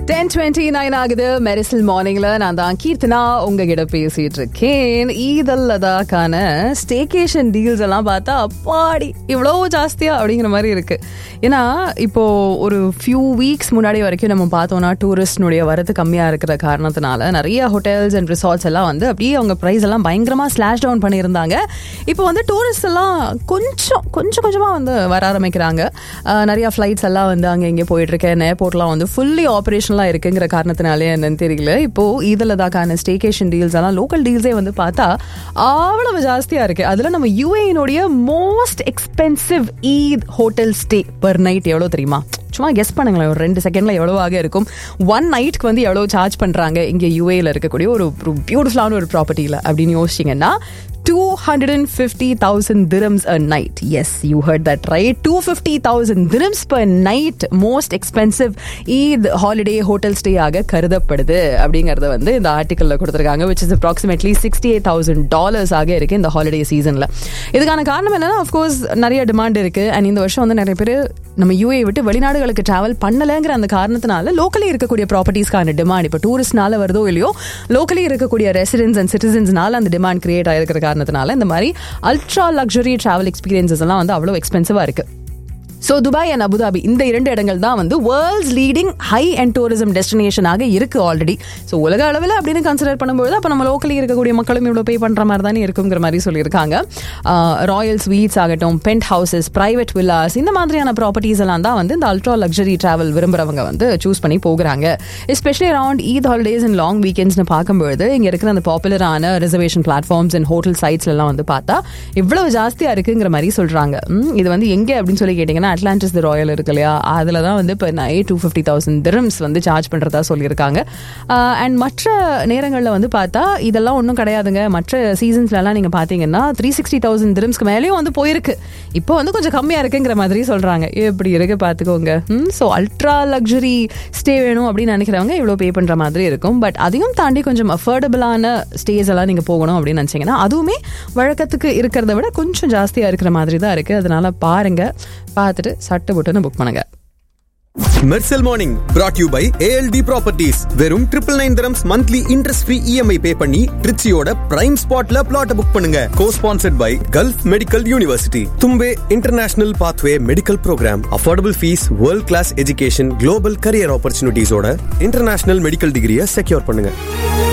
ten twenty nine ஆகுது மெரிசல் மார்னிங்ல நான் தான் கீர்த்தனா உங்ககிட்ட பேசிட்டு இருக்கேன் ஈதல்லதாக்கான ஸ்டேகேஷன் டீல்ஸ் எல்லாம் பார்த்தா அப்பாடி இவ்வளோ ஜாஸ்தியா அப்படிங்கிற மாதிரி இருக்கு ஏன்னா இப்போ ஒரு ஃபியூ வீக்ஸ் முன்னாடி வரைக்கும் நம்ம பார்த்தோம்னா டூரிஸ்ட்னுடைய வரது கம்மியா இருக்கிற காரணத்தினால நிறைய ஹோட்டல்ஸ் அண்ட் ரிசார்ட்ஸ் எல்லாம் வந்து அப்படியே அவங்க ப்ரைஸ் எல்லாம் பயங்கரமா ஸ்லாஷ் டவுன் பண்ணியிருந்தாங்க இப்போ வந்து டூரிஸ்ட் எல்லாம் கொஞ்சம் கொஞ்சம் கொஞ்சமா வந்து வர ஆரம்பிக்கிறாங்க அஹ் நிறைய ஃப்ளைட்ஸ் எல்லாம் வந்து அங்கே இங்கே போயிட்டு இருக்கேன் ஏர்போர்ட்லாம் வந்து ஃபுல்லி ஆப்ரேஷனலாக இருக்குங்கிற காரணத்தினாலே என்னன்னு தெரியல இப்போ இதில் தாக்கான ஸ்டேகேஷன் டீல்ஸ் எல்லாம் லோக்கல் டீல்ஸே வந்து பார்த்தா அவ்வளவு ஜாஸ்தியாக இருக்கு அதில் நம்ம யூஏனுடைய most expensive Eid hotel stay per night எவ்வளோ தெரியுமா சும்மா கெஸ் பண்ணுங்களேன் ஒரு ரெண்டு செகண்ட்ல எவ்வளவாக இருக்கும் ஒன் நைட்க்கு வந்து எவ்வளோ சார்ஜ் பண்றாங்க இங்க யூஏல இருக்கக்கூடிய ஒரு பியூட்டிஃபுல்லான ஒரு ப்ராப்பர்ட்டியில அப்படின்னு யோசிச்சிங்கன்னா two hundred and fifty thousand dirhams a night yes you heard that right two fifty thousand dirhams per night most expensive Eid holiday hotel stay ஆக கருதப்படுது அப்படிங்கறத வந்து இந்த ஆர்டிக்கல்ல கொடுத்துருக்காங்க which is approximately sixty eight thousand dollars ஆக இருக்கு இந்த ஹாலிடே சீசன்ல இதுக்கான காரணம் என்னன்னா அஃப்கோர்ஸ் நிறைய டிமாண்ட் இருக்கு அண்ட் இந்த வருஷம் வந்து நிறைய பேர் நம்ம யூஏ விட்டு வெளிநாடுகளுக்கு டிராவல் பண்ணலைங்கிற அந்த காரணத்தினால லோக்கலி இருக்கக்கூடிய ப்ராப்பர்ட்டிஸ்க்கான டிமாண்ட் இப்போ டூரிஸ்ட்னால வருதோ இல்லையோ லோக்கலி இருக்கக்கூடிய ரெசிடென்ட்ஸ் அண்ட் சிட்டிசன்ஸ்னால அந்த டிமாண்ட் கிரியேட் ஆயிருக்கிற காரணத்தினால இந்த மாதிரி அல்ட்ரா லக்ஸரி டிராவல் எக்ஸ்பீரியன்சஸ் எல்லாம் வந்து அவ்வளோ எக்ஸ்பென்சிவா இருக்கு ஸோ துபாய் அண்ட் அபுதாபி இந்த இரண்டு இடங்கள் தான் வந்து world's leading high end tourism டெஸ்டினேஷனாக இருக்கு ஆல்ரெடி ஸோ உலக அளவில் அப்படின்னு கன்சிடர் பண்ணும்போது அப்போ நம்ம லோக்கலி இருக்கக்கூடிய மக்களும் இவ்வளோ பே பண்ணுற மாதிரி தானே இருக்குங்கிற மாதிரி சொல்லியிருக்காங்க ராயல் ஸ்வீட்ஸ் ஆகட்டும் பென்ட் ஹவுசஸ் பிரைவேட் வில்லாஸ் இந்த மாதிரியான ப்ராப்பர்ட்டிஸ் எல்லாம் தான் வந்து இந்த அல்ட்ரா லக்ஸரி டிராவல் விரும்புறவங்க வந்து சூஸ் பண்ணி போகிறாங்க especially around Eid holidays and long வீக்கெண்ட்ஸ்னு பார்க்கும்போது இங்கே இருக்கிற அந்த பாப்புலரான ரிசர்வேஷன் பிளாட்ஃபார்ம்ஸ் அண்ட் ஹோட்டல் சைட்ஸ்லாம் வந்து பார்த்தா இவ்வளவு ஜாஸ்தியாக இருக்குங்கிற மாதிரி சொல்கிறாங்க இது வந்து எங்கே அப்படின்னு சொல்லி கேட்டிங்கன்னா அட்லாண்டிஸ் தி ராயல் இருக்கு இல்லையா அதில் தான் வந்து இப்போ night two fifty thousand dirhams வந்து சார்ஜ் பண்ணுறதா சொல்லியிருக்காங்க அண்ட் மற்ற நேரங்களில் வந்து பார்த்தா இதெல்லாம் ஒன்றும் கிடையாதுங்க மற்ற சீசன்ஸ்லலாம் நீங்கள் பார்த்தீங்கன்னா த்ரீ சிக்ஸ்டி தௌசண்ட் திரம்ஸ்க்கு மேலேயும் வந்து போயிருக்கு இப்போ வந்து கொஞ்சம் கம்மியாக இருக்குங்கிற மாதிரி சொல்கிறாங்க எப்படி இருக்கு பார்த்துக்கோங்க ஸோ அல்ட்ரா லக்ஸரி ஸ்டே வேணும் அப்படின்னு நினைக்கிறவங்க இவ்வளோ பே பண்ணுற மாதிரி இருக்கும் பட் அதையும் தாண்டி கொஞ்சம் அஃபோர்டபுளான ஸ்டேஸ் எல்லாம் நீங்கள் போகணும் அப்படின்னு நினச்சிங்கன்னா அதுவுமே வழக்கத்துக்கு இருக்கிறத விட கொஞ்சம் ஜாஸ்தியாக இருக்கிற மாதிரி தான் இருக்குது அதனால பாருங்க பார்த்துட்டு சட்டு புட்டுன்னு புக் பண்ணுங்க Mersal morning brought you by ALT properties வெறும் triple nine dirhams monthly interest free EMI pay பண்ணி ட்ரிச்சியோட பிரைம் ஸ்பாட்ல பிளாட் புக் பண்ணுங்க co sponsored by Gulf Medical University Thumbay international pathway medical program affordable fees world class education global career ஆப்பர்ச்சுனிட்டிஸோட international medical டிகிரியை secure பண்ணுங்க